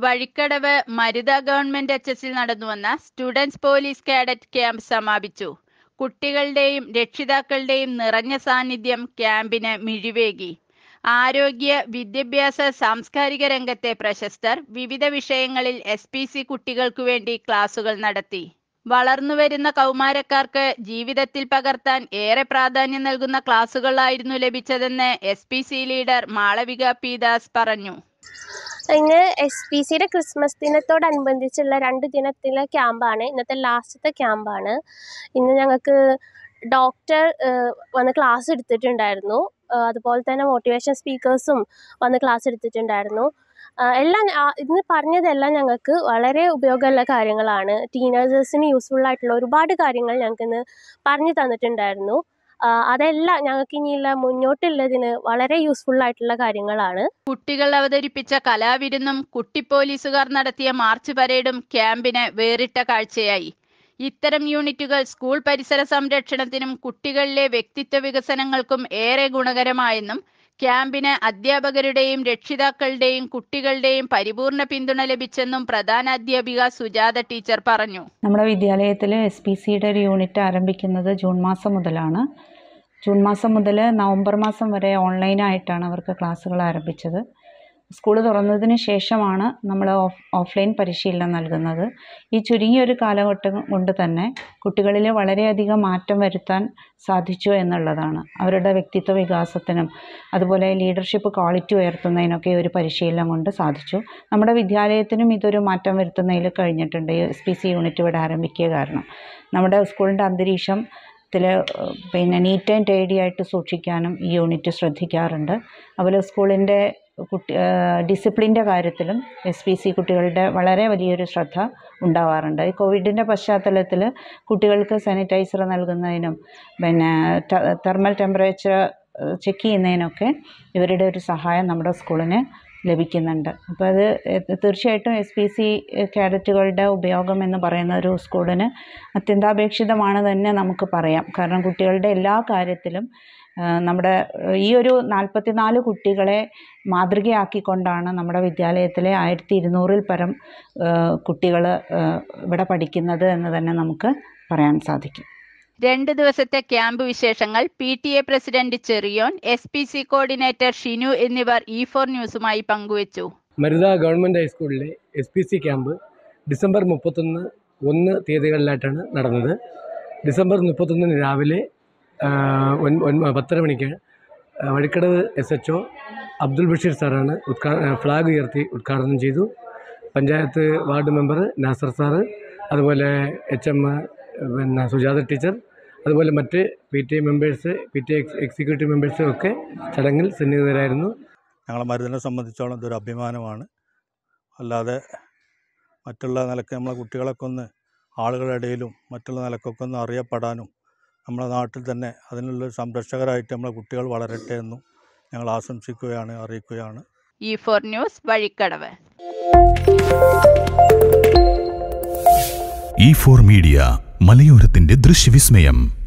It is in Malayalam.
വഴിക്കടവ് മരുത ഗവൺമെന്റ് എച്ച് എസിൽ നടന്നുവന്ന സ്റ്റുഡൻസ് പോലീസ് കാഡറ്റ് ക്യാമ്പ് സമാപിച്ചു കുട്ടികളുടെയും രക്ഷിതാക്കളുടെയും നിറഞ്ഞ സാന്നിധ്യം ക്യാമ്പിന് മിഴിവേകി ആരോഗ്യ വിദ്യാഭ്യാസ സാംസ്കാരിക രംഗത്തെ പ്രശസ്തർ വിവിധ വിഷയങ്ങളിൽ എസ് പി സി കുട്ടികൾക്കു വേണ്ടി ക്ലാസുകൾ നടത്തി വളർന്നുവരുന്ന കൗമാരക്കാർക്ക് ജീവിതത്തിൽ പകർത്താൻ ഏറെ പ്രാധാന്യം നൽകുന്ന ക്ലാസുകളായിരുന്നു ലഭിച്ചതെന്ന് S P C leader Malavika P Das പറഞ്ഞു ഇന്ന് എസ് പി സിയുടെ ക്രിസ്മസ് ദിനത്തോടനുബന്ധിച്ചുള്ള രണ്ട് ദിനത്തിലെ ക്യാമ്പാണ് ഇന്നത്തെ ലാസ്റ്റത്തെ ക്യാമ്പാണ് ഇന്ന് ഞങ്ങൾക്ക് ഡോക്ടർ വന്ന് ക്ലാസ് എടുത്തിട്ടുണ്ടായിരുന്നു ഏഹ് അതുപോലെ തന്നെ മോട്ടിവേഷൻ സ്പീക്കേഴ്സും വന്ന് ക്ലാസ് എടുത്തിട്ടുണ്ടായിരുന്നു ആഹ് എല്ലാം ആ ഇന്ന് പറഞ്ഞതെല്ലാം ഞങ്ങൾക്ക് വളരെ ഉപയോഗമുള്ള കാര്യങ്ങളാണ് ടീനേജേഴ്സിന് യൂസ്ഫുൾ ആയിട്ടുള്ള ഒരുപാട് കാര്യങ്ങൾ ഞങ്ങൾക്ക് ഇന്ന് പറഞ്ഞു തന്നിട്ടുണ്ടായിരുന്നു ആഹ് അതെല്ലാം ഞങ്ങൾക്ക് ഇനിയുള്ള മുന്നോട്ടുള്ളതിന് വളരെ യൂസ്ഫുൾ ആയിട്ടുള്ള കാര്യങ്ങളാണ് കുട്ടികൾ അവതരിപ്പിച്ച കലാവിരുന്നും കുട്ടി പോലീസുകാർ നടത്തിയ മാർച്ച് പരേഡും ക്യാമ്പിന് വേറിട്ട കാഴ്ചയായി ഇത്തരം യൂണിറ്റുകൾ സ്കൂൾ പരിസര സംരക്ഷണത്തിനും കുട്ടികളിലെ വ്യക്തിത്വ വികസനങ്ങൾക്കും ഏറെ ഗുണകരമായെന്നും ക്യാമ്പിന് അധ്യാപകരുടെയും രക്ഷിതാക്കളുടെയും കുട്ടികളുടെയും പരിപൂർണ പിന്തുണ ലഭിച്ചെന്നും പ്രധാന അധ്യാപിക സുജാത ടീച്ചർ പറഞ്ഞു നമ്മുടെ വിദ്യാലയത്തിൽ എസ് പി സിയുടെ ഒരു യൂണിറ്റ് ആരംഭിക്കുന്നത് ജൂൺ മാസം മുതലാണ് ജൂൺ മാസം മുതൽ നവംബർ മാസം വരെ ഓൺലൈനായിട്ടാണ് അവർക്ക് ക്ലാസ്സുകൾ ആരംഭിച്ചത് സ്കൂൾ തുറന്നതിന് ശേഷമാണ് നമ്മൾ ഓഫ് ഓഫ്ലൈൻ പരിശീലനം നൽകുന്നത് ഈ ചുരുങ്ങിയ ഒരു കാലഘട്ടം കൊണ്ട് തന്നെ കുട്ടികളിൽ വളരെയധികം മാറ്റം വരുത്താൻ സാധിച്ചു എന്നുള്ളതാണ് അവരുടെ വ്യക്തിത്വ വികാസത്തിനും അതുപോലെ ലീഡർഷിപ്പ് ക്വാളിറ്റി ഉയർത്തുന്നതിനൊക്കെ ഈ ഒരു പരിശീലനം കൊണ്ട് സാധിച്ചു നമ്മുടെ വിദ്യാലയത്തിനും ഇതൊരു മാറ്റം വരുത്തുന്നതിൽ കഴിഞ്ഞിട്ടുണ്ട് ഈ എസ് പി സി യൂണിറ്റ് ഇവിടെ ആരംഭിക്കുക കാരണം നമ്മുടെ സ്കൂളിൻ്റെ അന്തരീക്ഷം ത്തിൽ പിന്നെ നീറ്റ് ആൻഡ് ടൈഡി ആയിട്ട് സൂക്ഷിക്കാനും ഈ യൂണിറ്റ് ശ്രദ്ധിക്കാറുണ്ട് അതുപോലെ സ്കൂളിൻ്റെ കുട്ടി ഡിസിപ്ലിൻ്റെ കാര്യത്തിലും എസ് പി സി കുട്ടികളുടെ വളരെ വലിയൊരു ശ്രദ്ധ ഉണ്ടാവാറുണ്ട് ഈ കോവിഡിൻ്റെ പശ്ചാത്തലത്തിൽ കുട്ടികൾക്ക് സാനിറ്റൈസർ നൽകുന്നതിനും പിന്നെ തെർമൽ ടെമ്പറേച്ചർ ചെക്ക് ചെയ്യുന്നതിനൊക്കെ ഇവരുടെ ഒരു സഹായം നമ്മുടെ സ്കൂളിന് ലഭിക്കുന്നുണ്ട് അപ്പോൾ അത് തീർച്ചയായിട്ടും എസ് പി സി കാഡറ്റുകളുടെ ഉപയോഗം എന്ന് പറയുന്ന ഒരു സ്കൂളിന് അത്യന്താപേക്ഷിതമാണ് തന്നെ നമുക്ക് പറയാം കാരണം കുട്ടികളുടെ എല്ലാ കാര്യത്തിലും നമ്മുടെ ഈ ഒരു നാൽപ്പത്തിനാല് കുട്ടികളെ മാതൃകയാക്കിക്കൊണ്ടാണ് നമ്മുടെ വിദ്യാലയത്തിലെ ആയിരത്തി ഇരുന്നൂറിൽ പരം കുട്ടികൾ ഇവിടെ പഠിക്കുന്നത് എന്ന് തന്നെ നമുക്ക് പറയാൻ സാധിക്കും രണ്ട് ദിവസത്തെ ക്യാമ്പ് വിശേഷങ്ങൾ P T A president Cheriyon S P C coordinator Shinu എന്നിവർ ഇ ഫോർ ന്യൂസുമായി പങ്കുവച്ചു മരുത ഗവൺമെൻറ് ഹൈസ്കൂളിലെ S P C camp December മുപ്പത്തൊന്ന് ഒന്ന് തീയതികളിലായിട്ടാണ് നടന്നത് ഡിസംബർ മുപ്പത്തൊന്നിന് രാവിലെ പത്തര മണിക്ക് Vazhikkadavu S H O Abdul Basheer സാറാണ് ഉദ്ഘാ ഫ്ലാഗ് ഉയർത്തി ഉദ്ഘാടനം ചെയ്തു പഞ്ചായത്ത് വാർഡ് മെമ്പർ നാസർ സാറ് അതുപോലെ എച്ച് എം പിന്നെ സുജാത ടീച്ചർ അതുപോലെ മറ്റ് P T A members P T A executive മെമ്പേഴ്സും ഒക്കെ ചടങ്ങിൽ സന്നിഹിതരായിരുന്നു ഞങ്ങളെ മരുന്നിനെ സംബന്ധിച്ചോളം ഇതൊരു അഭിമാനമാണ് അല്ലാതെ മറ്റുള്ള നിലക്ക് നമ്മളെ കുട്ടികളൊക്കെ ഒന്ന് ആളുകളുടെ ഇടയിലും മറ്റുള്ള നിലക്കൊക്കെ ഒന്ന് അറിയപ്പെടാനും നമ്മുടെ നാട്ടിൽ തന്നെ അതിനുള്ള സംരക്ഷകരായിട്ട് നമ്മളെ കുട്ടികൾ വളരട്ടെ എന്നും ഞങ്ങൾ ആശംസിക്കുകയാണ് അറിയിക്കുകയാണ് E four news Vazhikkadavu E four media മലയോരത്തിന്റെ ദൃശ്യവിസ്മയം